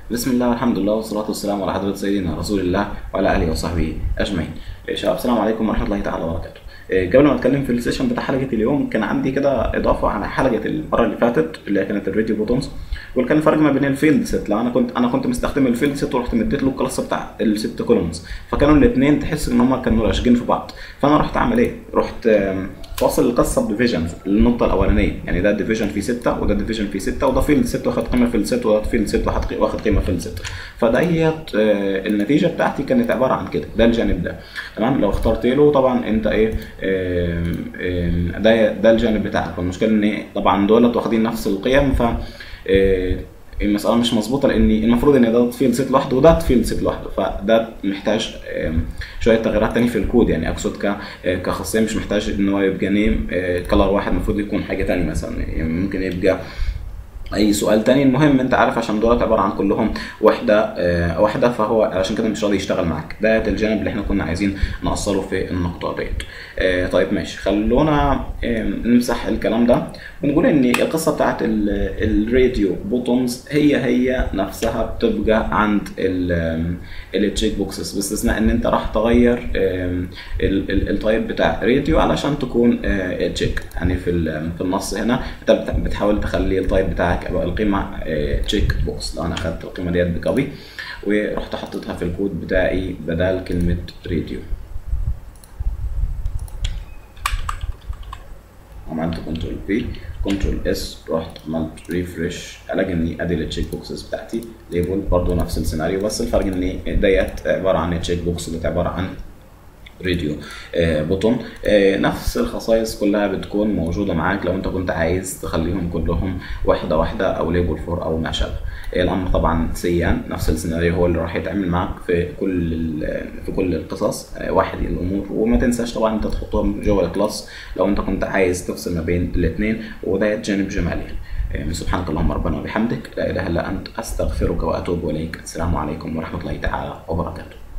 بسم الله والحمد لله والصلاة والسلام على حضرة سيدنا رسول الله وعلى آله وصحبه أجمعين. إيه شباب السلام عليكم ورحمة الله تعالى وبركاته. إيه قبل ما اتكلم في السيشن بتاع حلقة اليوم كان عندي كده إضافة على حلقة المرة اللي فاتت اللي هي كانت الراديو بوتونز وكان الفرق ما بين الفيلد سيت لو انا كنت انا كنت مستخدم الفيلد سيت ورحت مديت له الكلاس بتاع الست كولومز فكانوا الاثنين تحس ان هم كانوا لاشقين في بعض فانا رحت اعمل ايه؟ رحت آم، فاصل القصه بديفيجنز النقطه الاولانيه يعني ده ديفيجن في 6 وده ديفيجن في 6 وده فيلد 6 واخد قيمه في الست وده فيلد 6 واخد قي- واخد قيمه في الست فديت آه، النتيجه بتاعتي كانت عباره عن كده ده الجانب ده تمام لو اخترت له طبعا انت ايه آم، آم، ده ده الجانب بتاعك والمشكله ان إيه، طبعا دولت واخدين نفس القيم ف آه، المسألة مش مظبوطة لأن المفروض إن ده فيلد سيت لوحده وده فيلد سيت لوحده فده محتاج آم، شوية تغييرات تانية في الكود يعني أقصد ك آه، كخاصية مش محتاج إن هو يبقى نيم كلر واحد المفروض يكون حاجة تانية مثلا يعني ممكن يبقى اي سؤال تاني المهم انت عارف عشان دولت عباره عن كلهم وحده آه واحده فهو علشان كده مش راضي يشتغل معاك ده الجانب اللي احنا كنا عايزين نوصله في النقطه ديت آه طيب ماشي خلونا آه نمسح الكلام ده ونقول ان القصه بتاعت ال- الراديو بوتونز هي هي نفسها بتبقى عند التشيك بوكسز باستثناء ان انت راح تغير آم، ال- ال- التايب بتاع راديو علشان تكون تشيك يعني في ال- في النص هنا انت بت- بتحاول تخلي التايب بتاعك او القيمه تشيك بوكس لو انا اخدت القيمه ديت بكوبي ورحت حطيتها في الكود بتاعي بدل كلمه راديو عملت كنترول في كنترول اس رحت عملت ريفرش الاقي اني ادي التشيك بوكسز بتاعتي ليبل برضه نفس السيناريو بس الفرق ان ديت عباره عن تشيك بوكس وديت عباره عن راديو آه بوتون آه نفس الخصائص كلها بتكون موجوده معاك لو انت كنت عايز تخليهم كلهم واحده واحده او ليبل فور او ما شابه آه الامر طبعا سيان نفس السيناريو هو اللي راح يتعمل معاك في كل ال- في كل القصص آه واحد الامور وما تنساش طبعا انت تحطهم جوه الكلاس لو انت كنت عايز تفصل ما بين الاثنين وده جانب جمالي آه، سبحانك اللهم ربنا وبحمدك لا اله الا انت استغفرك واتوب اليك السلام عليكم ورحمه الله تعالى وبركاته